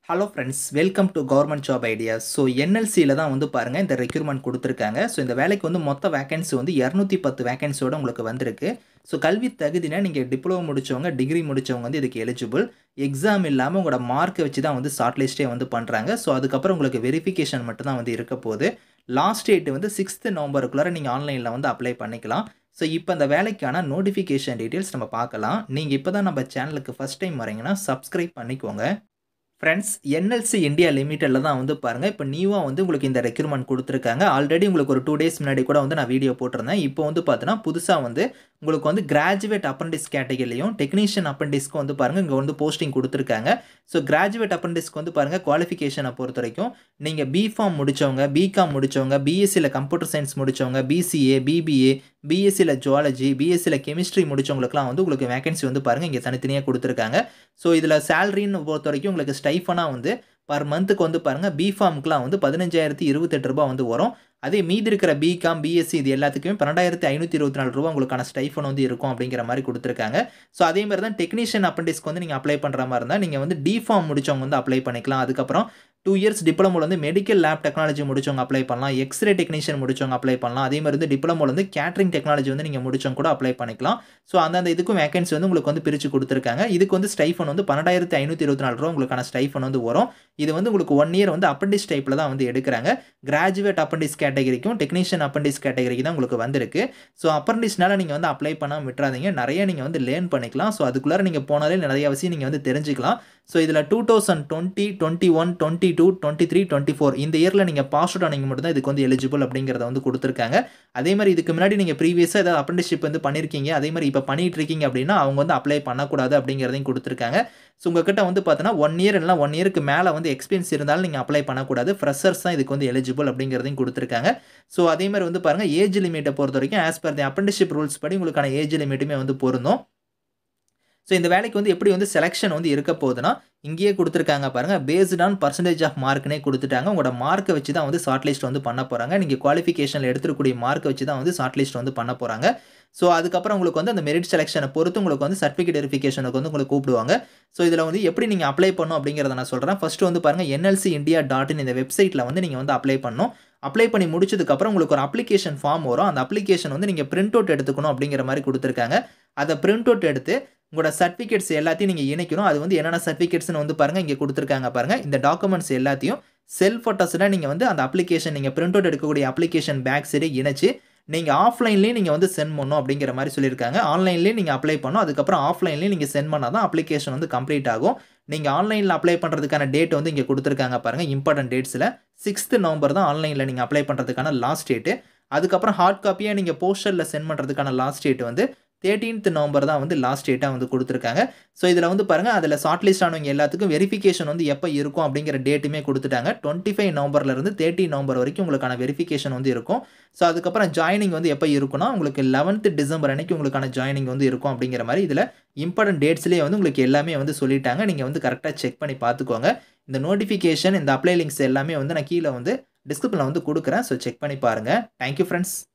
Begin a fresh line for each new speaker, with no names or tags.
hello friends welcome to government job ideas so என்எல்சியில் தான் வந்து பாருங்கள் இந்த ரெக்யூர்மெண்ட் கொடுத்துருக்காங்க ஸோ இந்த வேலைக்கு வந்து மொத்த வேகன்சி வந்து இரநூத்தி பத்து வேகன்சியோட உங்களுக்கு வந்திருக்கு ஸோ கல்வி தகுதினா நீங்கள் டிப்ளமோ முடித்தவங்க டிகிரி முடித்தவங்க வந்து இதுக்கு எலிஜிபிள் எக்ஸாம் இல்லாமல் உங்களோட மார்க்கை வச்சு தான் வந்து ஷார்ட் லிஸ்ட்டே வந்து பண்ணுறாங்க ஸோ அதுக்கப்புறம் உங்களுக்கு வெரிஃபிகேஷன் மட்டும் தான் வந்து இருக்க போகுது லாஸ்ட் டேட் வந்து சிக்ஸ்த்து நவம்பருக்குள்ளார நீங்கள் ஆன்லைனில் வந்து அப்ளை பண்ணிக்கலாம் ஸோ இப்போ அந்த வேலைக்கான நோட்டிஃபிகேஷன் டீட்டெயில்ஸ் நம்ம பார்க்கலாம் நீங்கள் இப்போ தான் நம்ம சேனலுக்கு ஃபஸ்ட் டைம் வரீங்கன்னா சப்ஸ்கிரைப் பண்ணிக்கோங்க ஃப்ரெண்ட்ஸ் என்எல்சி இந்தியா லிமிட்டடில் தான் வந்து பாருங்கள் இப்போ நியூவாக வந்து உங்களுக்கு இந்த ரெக்யூர்மெண்ட் கொடுத்துருக்காங்க ஆல்ரெடி உங்களுக்கு ஒரு டூ டேஸ் முன்னாடி கூட வந்து நான் வீடியோ போட்டிருந்தேன் இப்போ வந்து பார்த்தீங்கன்னா புதுசாக வந்து உங்களுக்கு வந்து கிராஜுவேட் அப்ரண்டிஸ் கேட்டகரிலையும் டெக்னீஷியன் அப்ரண்டிஸ்க்கு வந்து பாருங்கள் இங்கே வந்து போஸ்டிங் கொடுத்துருக்காங்க ஸோ கிராஜுவேட் அப்ரண்டிஸ்க்கு வந்து பாருங்கள் குவாலிஃபிகேஷனை பொறுத்த வரைக்கும் நீங்கள் பிஃபார்ம் முடித்தவங்க பிகாம் முடித்தவங்க பிஎஸ்சியில் கம்ப்யூட்டர் சயின்ஸ் முடித்தவங்க பிசிஏ பிபிஏ பிஎஸ்சியில் ஜுவாலஜி பிஎஸ்சியில் கெமிஸ்ட்ரி முடித்தவங்களுக்குலாம் வந்து உங்களுக்கு வேகன்சி வந்து பாருங்கள் இங்கே தனித்தனியாக கொடுத்துருக்காங்க ஸோ இதில் சேலரின்னு பொறுத்த வரைக்கும் உங்களுக்கு ஸ்டைஃபனாக வந்து பர் மந்த்துக்கு வந்து பாருங்கள் பிஃபார்முக்குலாம் வந்து பதினஞ்சாயிரத்தி இருபத்தெட்டு ரூபா வந்து வரும் அதே மீதி இருக்கிற பிகாம் பிஎஸ்சி இது எல்லாத்துக்குமே பன்னெண்டாயிரத்தி ஐநூற்றி இருபத்தி நாலு ரூபா உங்களுக்கான ஸ்டைஃபன் வந்து இருக்கும் அப்படிங்கிற மாதிரி கொடுத்துருக்காங்க ஸோ அதே மாதிரி தான் டெக்னீஷியன் அப்ரண்டிஸ்க்கு வந்து நீங்கள் அப்ளை பண்ணுற மாதிரி இருந்தால் நீங்கள் வந்து டிஃபார்ம் முடிச்சவங்க வந்து அப்ளை பண்ணிக்கலாம் அதுக்கப்புறம் டூ இயர்ஸ் டிப்ளமோவில் வந்து மெடிக்கல் லேப் டெக்னாலஜி முடிச்சவங்க அப்ளை பண்ணலாம் எக்ஸ்ரே டெக்னீஷியன் முடிச்சவங்க அப்ளை பண்ணலாம் அதே மாதிரி வந்து டிப்ளமோவில் வந்து கேட்ரிங் டெக்னாலஜி வந்து நீங்கள் முடிச்சவங்க கூட அப்ளை பண்ணிக்கலாம் ஸோ அந்தந்த இதுக்கும் வேகன்சி வந்து உங்களுக்கு வந்து பிரித்து கொடுத்துருக்காங்க இதுக்கு வந்து ஸ்டைஃபன் வந்து பன்னெண்டாயிரத்தி ஐநூற்றி இருபத்தி நாலு ரூபா உங்களுக்கான ஸ்டைஃபன் வந்து வரும் இது வந்து உங்களுக்கு ஒன் இயர் வந்து அப்ரண்டிஸ் டைப்பில் தான் வந்து எடுக்கிறாங்க கிராஜுவேட் அப்ரண்டிஸ் கேட்டகரிக்கும் டெக்னீஷியன் அப்ரண்டிஸ் கேட்டகரிக்கு தான் உங்களுக்கு வந்திருக்கு ஸோ அப்ரண்டிஸ்னால நீங்கள் வந்து அப்ளை பண்ணாமல் விட்டுறாதீங்க நிறைய நீங்கள் வந்து லேர்ன் பண்ணிக்கலாம் ஸோ அதுக்குள்ளார நீங்கள் போனாலே நிறைய விஷயம் நீங்கள் வந்து தெரிஞ்சுக்கலாம் ஸோ இதில் two thousand twenty twenty one twenty two twenty three twenty four இந்த இயரில் நீங்கள் பாஸ் அவுட் ஆனீங்க மட்டும் தான் இதுக்கு வந்து எலிஜிபிள் அப்படிங்கிறத வந்து கொடுத்துருக்காங்க அதே மாதிரி இதுக்கு முன்னாடி நீங்கள் ப்ரீவியஸாக ஏதாவது அப்ரண்டிஸ்ஷிப் வந்து பண்ணியிருக்கீங்க அதே மாதிரி இப்போ பண்ணிட்டு இருக்கீங்க அப்படின்னா அவங்க வந்து அப்ளை பண்ணக்கூடாது அப்படிங்கிறதையும் கொடுத்துருக்காங்க ஸோ உங்ககிட்ட வந்து பார்த்தீங்கன்னா ஒன் இயர் இல்லைனா ஒன் இயருக்கு மேலே வந்து எக்ஸ்பீரியன்ஸ் இருந்தாலும் நீங்கள் அப்ளை பண்ணக்கூடாது ஃப்ரெஷர்ஸ் தான் இதுக்கு வந்து எலிஜிபிள் அப்படிங்கிறதையும் கொடுத்துருக்காங்க ஸோ அதே மாதிரி வந்து பாருங்கள் ஏஜ் லிமிட்டை பொறுத்த வரைக்கும் as per the apprenticeship rules படி உங்களுக்கான ஏஜ் லிமிட்டுமே வந்து பொருந்தும் ஸோ இந்த வேலைக்கு வந்து எப்படி வந்து செலெக்ஷன் வந்து இருக்க போகுதுன்னா இங்கேயே கொடுத்துருக்காங்க பாருங்கள் பேஸ்ட் ஆன் பர்சன்டேஜ் ஆஃப் மார்க்னே கொடுத்துட்டாங்க உங்களோட மார்க்கை வச்சு தான் வந்து ஷார்ட் லிஸ்ட் வந்து பண்ண போகிறாங்க நீங்கள் குவாலிஃபிகேஷனில் எடுத்துக்கூடிய மார்க்கை வச்சு தான் வந்து ஷார்ட் லிஸ்ட் வந்து பண்ண போகிறாங்க ஸோ அதுக்கப்புறம் உங்களுக்கு வந்து அந்த மெரிட் செலெக்ஷனை பொறுத்து உங்களுக்கு வந்து சர்டிஃபிகேட் வெரிஃபிகேஷனுக்கு வந்து உங்களுக்கு கூப்பிடுவாங்க ஸோ இதில் வந்து எப்படி நீங்கள் அப்ளை பண்ணும் அப்படிங்கிறத நான் சொல்கிறேன் ஃபஸ்ட்டு வந்து பாருங்கள் என்எல்சி இந்தியா டாட் இன் இந்த வெப்சைட்டில் வந்து நீங்கள் வந்து அப்ளை பண்ணணும் அப்ளை பண்ணி முடிச்சதுக்கப்புறம் உங்களுக்கு ஒரு அப்ளிகேஷன் ஃபார்ம் வரும் அந்த அப்ளிகேஷன் வந்து நீங்கள் பிரிண்ட் அவுட் எடுத்துக்கணும் அப்படிங்கிற மாதிரி கொடுத்துருக்காங்க அதை பிரிண்ட் அவுட் எடுத்து உங்களோட சர்டிஃபிகேட்ஸ் எல்லாத்தையும் நீங்கள் இணைக்கணும் அது வந்து என்னென்ன சர்டிஃபிகேட்ஸ்னு வந்து பாருங்கள் இங்கே கொடுத்துருக்காங்க பாருங்கள் இந்த டாக்குமெண்ட்ஸ் எல்லாத்தையும் செல்ஃப் ஃபோட்டோஸில் நீங்கள் வந்து அந்த அப்ளிகேஷன் நீங்கள் பிரிண்ட் அவுட் எடுக்கக்கூடிய அப்ளிகேஷன் பேக் சைடு இணைச்சு நீங்கள் ஆஃப்லைன்லேயும் நீங்கள் வந்து சென்ட் பண்ணணும் அப்படிங்கிற மாதிரி சொல்லியிருக்காங்க ஆன்லைன்லேயும் நீங்கள் அப்ளை பண்ணணும் அதுக்கப்புறம் ஆஃப்லைன்லேயும் நீங்கள் சென்ட் பண்ணால் தான் அப்ளிகேஷன் வந்து கம்ப்ளீட் ஆகும் நீங்கள் ஆன்லைனில் அப்ளை பண்ணுறதுக்கான டேட் வந்து இங்கே கொடுத்துருக்காங்க பாருங்கள் இம்பார்ட்டன்ட் டேட்ஸில் சிக்ஸ்த்து நவம்பர் தான் ஆன்லைனில் நீங்கள் அப்ளை பண்ணுறதுக்கான லாஸ்ட் டேட்டு அதுக்கப்புறம் ஹார்ட் காப்பியாக நீங்கள் போஸ்டரில் சென்ட் பண்ணுறதுக்கான லாஸ்ட் டேட் வந்து தேர்ட்டீன்த் நவம்பர் தான் வந்து லாஸ்ட் டேட்டாக வந்து கொடுத்துருக்காங்க ஸோ இதில் வந்து பாருங்கள் அதில் ஷார்ட் லிஸ்ட் ஆனவங்க எல்லாத்துக்கும் வெரிஃபிகேஷன் வந்து எப்போ இருக்கும் அப்படிங்கிற டேட்டுமே கொடுத்துட்டாங்க டுவெண்ட்டி ஃபைவ் நவம்பர்லேருந்து தேர்ட்டி நவம்பர் வரைக்கும் உங்களுக்கான வெரிஃபிகேஷன் வந்து இருக்கும் ஸோ அதுக்கப்புறம் ஜாயினிங் வந்து எப்போ இருக்குன்னா உங்களுக்கு லெவன்த் டிசம்பர் அன்னைக்கு உங்களுக்கான ஜாயினிங் வந்து இருக்கும் அப்படிங்கிற மாதிரி இதில் இம்பார்ட்டன்ட் டேட்ஸ்லேயே வந்து உங்களுக்கு எல்லாமே வந்து சொல்லிட்டாங்க நீங்கள் வந்து கரெக்டாக செக் பண்ணி பார்த்துக்கோங்க இந்த நோட்டிஃபிகேஷன் இந்த அப்ளை லிங்க்ஸ் எல்லாமே வந்து நான் கீழே வந்து டிஸ்கிரிப்ஷனில் வந்து கொடுக்குறேன் ஸோ செக் பண்ணி பாருங்கள் தேங்க்யூ ஃப்ரெண்ட்ஸ்